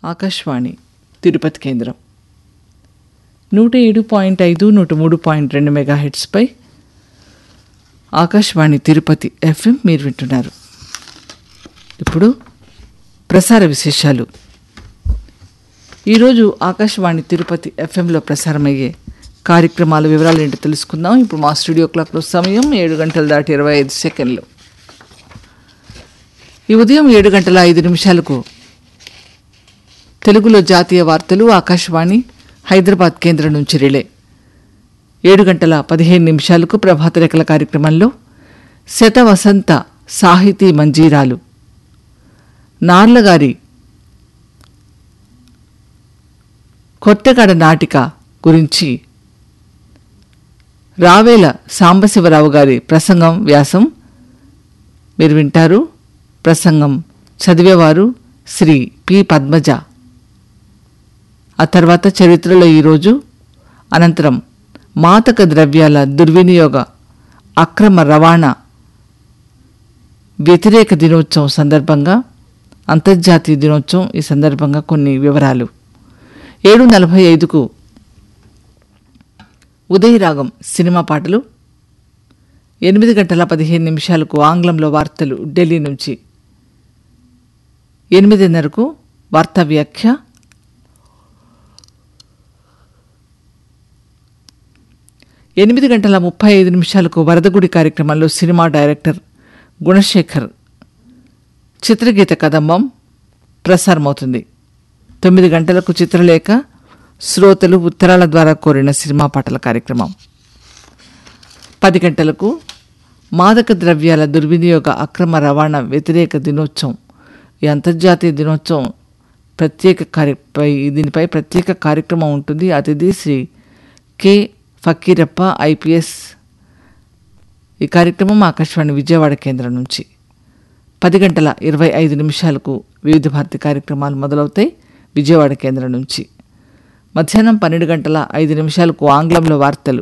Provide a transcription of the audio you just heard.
ఆకాశవాణి తిరుపతి కేంద్రం నూట ఏడు పాయింట్ ఐదు నూట మూడు పాయింట్ రెండు మెగాహెట్స్పై ఆకాశవాణి తిరుపతి ఎఫ్ఎం మీరు వింటున్నారు ఇప్పుడు ప్రసార విశేషాలు ఈరోజు ఆకాశవాణి తిరుపతి ఎఫ్ఎంలో ప్రసారమయ్యే కార్యక్రమాల వివరాలు ఏంటో తెలుసుకుందాం ఇప్పుడు మా స్టూడియో క్లాక్లో సమయం ఏడు గంటల దాటి ఇరవై ఐదు సెకండ్లు ఈ ఉదయం ఏడు గంటల ఐదు నిమిషాలకు తెలుగులో జాతీయ వార్తలు ఆకాశవాణి హైదరాబాద్ కేంద్రం నుంచి రిలే ఏడు గంటల పదిహేను నిమిషాలకు ప్రభాత రేఖల కార్యక్రమంలో శత వసంత సాహితీ మంజీరాలు నార్లగారి కొత్తగడ నాటిక గురించి రావేల సాంబశివరావు గారి ప్రసంగం వ్యాసం మీరు వింటారు ప్రసంగం చదివేవారు శ్రీ పి పద్మజ ఆ తర్వాత చరిత్రలో ఈరోజు అనంతరం మాదక ద్రవ్యాల దుర్వినియోగ అక్రమ రవాణా వ్యతిరేక దినోత్సవం సందర్భంగా అంతర్జాతీయ దినోత్సవం ఈ సందర్భంగా కొన్ని వివరాలు ఏడు నలభై ఐదుకు ఉదయరాగం సినిమా పాటలు ఎనిమిది గంటల పదిహేను నిమిషాలకు ఆంగ్లంలో వార్తలు ఢిల్లీ నుంచి ఎనిమిదిన్నరకు వార్తా వ్యాఖ్య ఎనిమిది గంటల ముప్పై ఐదు నిమిషాలకు వరదగుడి కార్యక్రమంలో సినిమా డైరెక్టర్ గుణశేఖర్ చిత్రగీత కదంబం ప్రసారమవుతుంది తొమ్మిది గంటలకు చిత్రలేఖ శ్రోతలు ఉత్తరాల ద్వారా కోరిన సినిమా పాటల కార్యక్రమం పది గంటలకు మాదక ద్రవ్యాల దుర్వినియోగ అక్రమ రవాణా వ్యతిరేక దినోత్సవం ఈ అంతర్జాతీయ దినోత్సవం ప్రత్యేక కార్యపై దీనిపై ప్రత్యేక కార్యక్రమం ఉంటుంది అతిథి శ్రీ కె ఫకీరప్ప ఐపీఎస్ ఈ కార్యక్రమం ఆకాశవాణి విజయవాడ కేంద్రం నుంచి పది గంటల ఇరవై ఐదు నిమిషాలకు వివిధ భారతి కార్యక్రమాలు మొదలవుతాయి విజయవాడ కేంద్రం నుంచి మధ్యాహ్నం పన్నెండు గంటల ఐదు నిమిషాలకు ఆంగ్లంలో వార్తలు